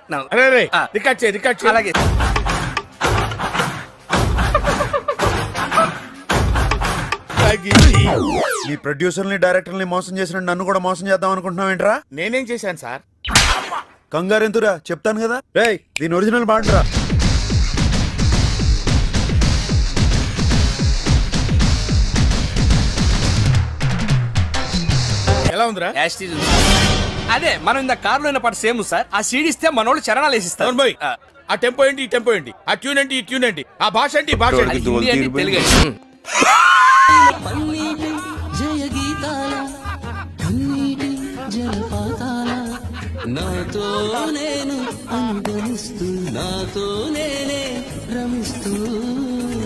నా- అరే రే ఆ. రికార్డ్ చేయి రికార్డ్ చేయి అలాగే తగ్గించి. నీ ప్రొడ్యూసర్ని డైరెక్టర్ని మోసం చేసిన నన్ను కూడా మోసం చేద్దాం అనుకుంటున్నావు ఏంట్రా నేనేం చేశాను సార్ కంగారు ఎంతురా చెప్తాను కదా రేయ్ దీని ఒరిజినల్ బాండ్రా ఎలా ఉందిరా యాస్టీజ్ ఉంది. అదే మనం ఇంత కారులో ఉన్న పాటు సేమ్ సార్ ఆ సీడ్ ఇస్తే మనోళ్ళు చరణాలు వేసిస్తారు నోర్మోయ్. ఆ, ఆ టెంపో ఏంటి ఈ టెంపో ఏంటి ఆ ట్యూన్ ఏంటి ఈ ట్యూన్ ఏంటి ఆ భాష ఏంటి ఈ భాష అది ఏంటి హిందీ అంటే తెలుగు ఏంటి? పన్నీటి జయ గీతాల కన్నీటి జలపాతాల నాతో నేను అనుగమిస్తూ నాతో నేనే రమిస్తూ